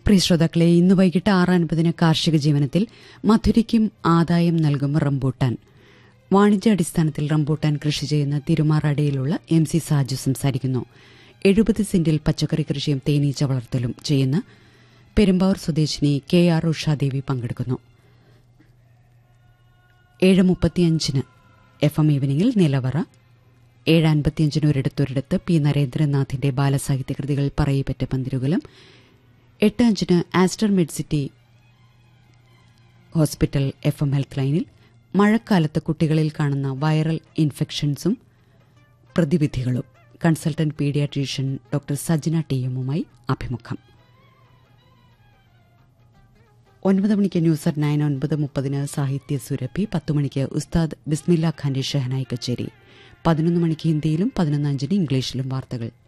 പ്രിയ ശ്രോതാക്കളെ ഇന്ന് വൈകിട്ട് ആറ് അൻപതിന് കാർഷിക ജീവനത്തിൽ മധുരയ്ക്കും ആദായം നൽകും റംബൂട്ടാൻ വാണിജ്യാടിസ്ഥാനത്തിൽ റംബൂട്ടാൻ കൃഷി ചെയ്യുന്ന തിരുമാറാടിയിലുള്ള എം സി സാജു സംസാരിക്കുന്നു എഴുപത് സെന്റിൽ പച്ചക്കറി കൃഷിയും തേനീച്ച വളർത്തലും ചെയ്യുന്ന പെരുമ്പാവൂർ സ്വദേശിനി കെ ആർ ഉഷാദേവി പങ്കെടുക്കുന്നു ഏഴ് മുപ്പത്തിയഞ്ചിന് എഫ് എം ഈവനിങ്ങിൽ നിലവറ ഏഴ് അൻപത്തിയഞ്ചിന് ഒരിടത്തൊരിടത്ത് പി നരേന്ദ്രനാഥിന്റെ ബാലസാഹിത്യ കൃതികൾ പറയപ്പെട്ട പന്തിരുകലും എട്ട് അഞ്ചിന് Aster Medcity hospital F M health ലൈനിൽ മഴക്കാലത്ത് കുട്ടികളിൽ കാണുന്ന വൈറൽ ഇൻഫെക്ഷൻസും പ്രതിവിധികളും consultant paediatrician doctor Sajna T എമ്മുമായി അഭിമുഖം ഒൻപത് മണിക്ക് ന്യൂസ് അറ്റ് നയൻ ഒൻപത് മുപ്പതിന് സാഹിത്യ സുരഭി പത്ത് മണിക്ക് ഉസ്താദ് ബിസ്മില്ല ഖാന്റെ ഷെഹനായി കച്ചേരി പതിനൊന്ന് മണിക്ക് ഹിന്ദിയിലും പതിനൊന്ന് അഞ്ചിന് ഇംഗ്ലീഷിലും വാർത്തകൾ